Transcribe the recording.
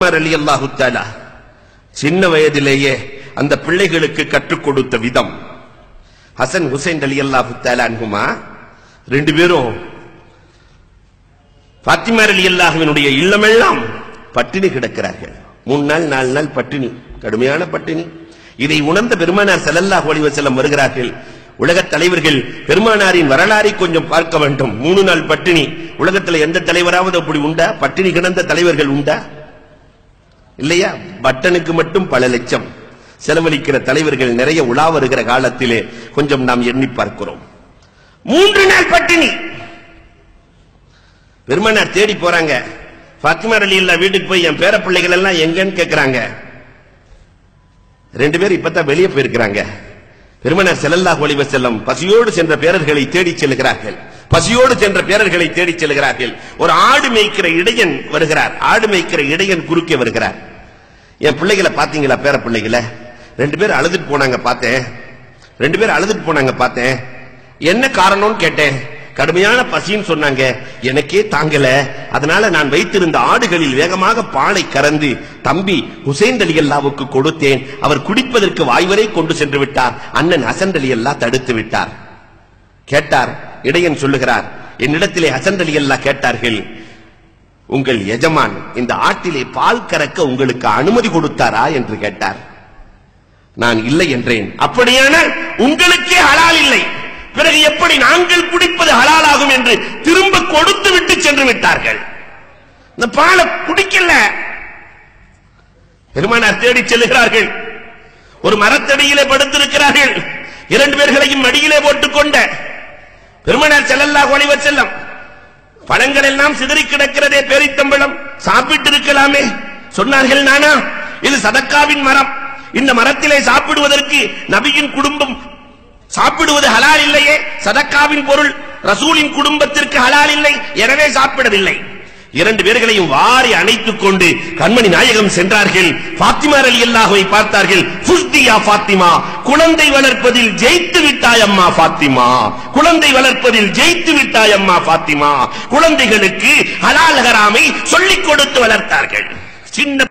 அலி அல்லாஹு தாலா சின்ன வயதிலேயே அந்த பிள்ளைகளுக்கு கற்றுக் கொடுத்த விதம் ஹசன் ஹுசைன் அலி அல்லாஹு தாலா அன்குமா ரெண்டு பேரும் பாத்திமா அலி அல்லாஹுவினுடைய இல்லமெல்லாம் பட்டினி கிடக்கிறார்கள் மூணு நாள் நாலு நாள் பட்டினி கடுமையான பட்டினி இதை உணர்ந்த பெருமானார் ஸல்லல்லாஹு அலைஹி வஸல்லம் வருகிறார்கள் உலகத் தலைவர்கள் பெருமானாரின் வரலாறை கொஞ்சம் பார்க்க வேண்டும் மூணு நாள் பட்டினி உலகத்துல எந்த தலைவராவது அப்படி உண்டா பட்டினி கிடந்த தலைவர்கள் உண்டா இல்லையா பட்டனுக்கு மட்டும் பல லட்சம் செலவழிக்கிற தலைவர்கள் நிறைய உலா வருகிற காலத்திலே கொஞ்சம் நாம் எண்ணி பார்க்கிறோம் மூன்று நாள் பட்டினி பெருமானார் தேடி போறாங்க பாத்திமா அலி இல்ல வீட்டுக்கு போய் என் பேர பிள்ளைகள் எல்லாம் எங்கன்னு கேக்குறாங்க ரெண்டு பேர் இப்பதான் வெளியே போயிருக்கிறாங்க பெருமனார் ஸல்லல்லாஹு அலைஹி வஸல்லம் பசியோடு சென்ற பேரர்களை தேடிச் செல்கிறார்கள் பசியோடு சென்ற பேரர்களை தேடிச் செல்கிறார்கள் ஒரு ஆடு மேய்க்கிற இடையன் வருகிறார் ஆடு மேய்க்கிற இடையன் குறுக்கே வருகிறார் என் பிள்ளைகளை பாத்தீங்களா பேர பிள்ளைகளை ரெண்டு பேர் அழுதுட்டு போனாங்க பார்த்தேன் ரெண்டு பேர் அழுதுட்டு போனாங்க பார்த்தேன் என்ன காரணம்னு கேட்டேன் கடுமையான பசின்னு சொன்னாங்க எனக்கே தாங்கல அதனால நான் வைத்திருந்த ஆடுகளில் வேகமாக பாலை கறந்து தம்பி ஹுசைன் அலி அல்லாவுக்கு கொடுத்தேன் அவர் குடிப்பதற்கு வாய்வரை கொண்டு சென்று விட்டார் அண்ணன் ஹசன் அலி அல்லா தடுத்து விட்டார் கேட்டார் இடையன் சொல்லுகிறார் என்னிடத்திலே ஹசன் அலி அல்லா கேட்டார்கள் உங்கள் எஜமான் இந்த ஆட்டிலே பால் கறக்க உங்களுக்கு அனுமதி கொடுத்தாரா என்று கேட்டார் நான் இல்லை என்றேன் அப்படியானால் உங்களுக்கே ஹலால் இல்லை பிறகு எப்படி நாங்கள் குடிப்பது ஹலாலாகும் என்று திரும்ப கொடுத்து விட்டு சென்று விட்டார்கள் இந்த பாலை குடிக்கல பெருமானார் தேடி செல்லுகிறார்கள் ஒரு மரத்தடியிலே படுத்திருக்கிறார்கள் இரண்டு பேர்களையும் மடியிலே போட்டுக்கொண்ட பெருமானார் செல்லல்லா ஒளிவ செல்லம் பழங்கள் எல்லாம் சிதறி கிடக்கிறதே பேரித்தம்பழம் சாப்பிட்டு இருக்கலாமே சொன்னார்கள் நானா இது சதக்காவின் மரம் இந்த மரத்திலே சாப்பிடுவதற்கு நபியின் குடும்பம் சாப்பிடுவது ஹலால் இல்லையே சதக்காவின் பொருள் ரசூலின் குடும்பத்திற்கு ஹலால் இல்லை எனவே சாப்பிடவில்லை இரண்டு பேர்களையும் வாரி அணைத்துக் கொண்டு கண்மணி நாயகம் சென்றார்கள் பாத்திமா அலி அல்லாஹுவை பார்த்தார்கள் ஃபுஸ்தியா பாத்திமா குழந்தை வளர்ப்பதில் ஜெயித்து விட்டாய் அம்மா பாத்திமா குழந்தை வளர்ப்பதில் ஜெயித்து விட்டாய் அம்மா பாத்திமா குழந்தைகளுக்கு ஹலால் ஹராமை சொல்லிக் கொடுத்து வளர்த்தார்கள் சின்ன